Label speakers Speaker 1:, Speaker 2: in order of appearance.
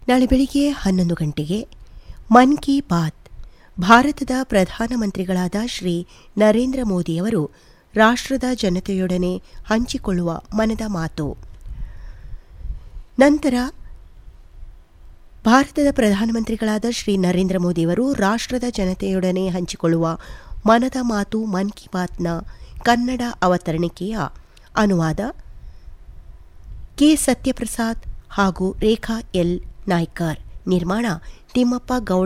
Speaker 1: ನಾಳೆ ಬೆಳಿಗ್ಗೆ ಹನ್ನೊಂದು ಗಂಟೆಗೆ ಮನ್ ಕಿ ಬಾತ್ ಭಾರತದ ಪ್ರಧಾನಮಂತ್ರಿಗಳಾದ ಶ್ರೀ ನರೇಂದ್ರ ಮೋದಿಯವರು ರಾಷ್ಟ್ರದ ಜನತೆಯೊಡನೆ ಹಂಚಿಕೊಳ್ಳುವ ಮನದ ಮಾತು ನಂತರ ಭಾರತದ ಪ್ರಧಾನಮಂತ್ರಿಗಳಾದ ಶ್ರೀ ನರೇಂದ್ರ ಮೋದಿಯವರು ರಾಷ್ಟ್ರದ ಜನತೆಯೊಡನೆ ಹಂಚಿಕೊಳ್ಳುವ ಮನದ ಮಾತು ಮನ್ ಕಿ ಬಾತ್ನ ಕನ್ನಡ ಅವತರಣಿಕೆಯ ಅನುವಾದ ಕೆ ಸತ್ಯಪ್ರಸಾದ್ ಹಾಗೂ ರೇಖಾ ಎಲ್ ನಾಯ್ಕರ್ ನಿರ್ಮಾಣ ತಿಮ್ಮಪ್ಪ ಗೌಡ